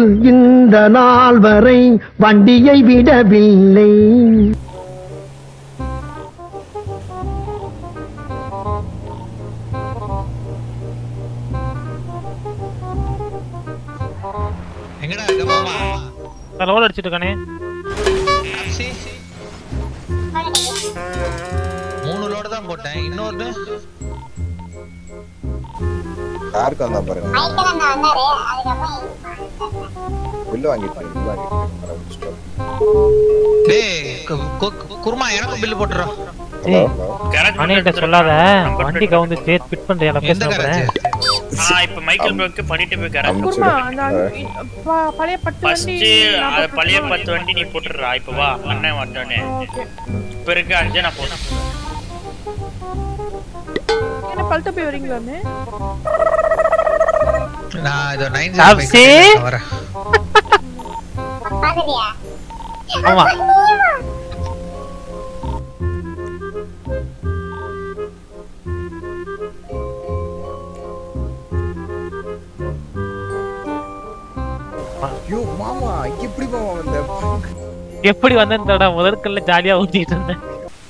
இந்த நாள் வரை வண்டியை விடவில்லை எங்கடா இருக்க மாமா நான் லோட் அடிச்சிட்டு இருக்கானே சி. மூணு லோடு தான் போட்டேன் இன்னொரு யாருக்கு வந்தா பாருங்க மைக்கேல் அண்ணா வந்தாரு அதுக்கப்புறம் பில்லு வாங்கிப்பாங்க பில்லு வாங்கிட்டு டேய் கு- கு- குருமா எனக்கு பில்லு போட்டுறோம் ஏய் கரெக்ட் அண்ணன்கிட்ட சொல்லாத வண்டி கவுந்து சேத் ஃபிட் பண்றியா எந்த லொகேஷன் கராச்சு ஆ இப்ப மைக்கேல் ப்ரோக்கு பண்ணிட்டு போய் கரெக்ட் குருமா நான் ப- பழைய பட்டு ஃபர்ஸ்ட் வண்டி நான் அது போட்டு பழைய போறேன். பத்து வண்டி நீ போட்டுடுறா இப்ப வா அண்ணன் வந்தோடனே ஓகே இப்ப இருக்க அஞ்சு நான் போட்டேன் என்ன பழுத்த போய் வரீங்களான்னு நான் இது நைன் சாப்சி? வரேன் பாத்துட்டியா ஆமா ஐயோ மாமா எப்படி மாமா வந்த எப்படி வந்தேன்டா முதற்கல்ல ஜாலியா ஊத்திட்டு இருந்தேன்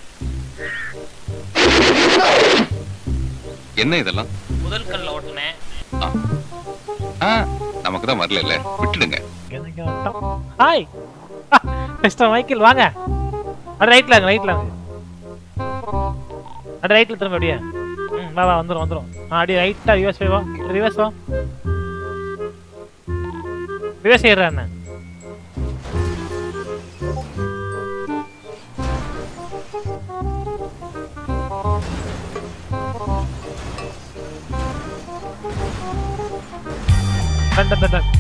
என்ன இதெல்லாம் முதல் கல்ல ஓட்டுனேன் ஆ நமக்கு தான் வரல விட்டுடுங்க எனக்கு வட்டம். ஹாய் மிஸ்டர் மைக்கேல் வாங்க அட ரைட்ல வாங்க ரைட்ல வாங்க அட ரைட்ல திரும்ப அப்படியே ம் வா வா வந்துரும் வந்துரும் ஆ அப்படியே ரைட்டா ரிவர்ஸ் போய் வா ரிவர்ஸ் வா ரிவர்ஸ் ஏறுறா என்ன டன், டன், டன், டன்.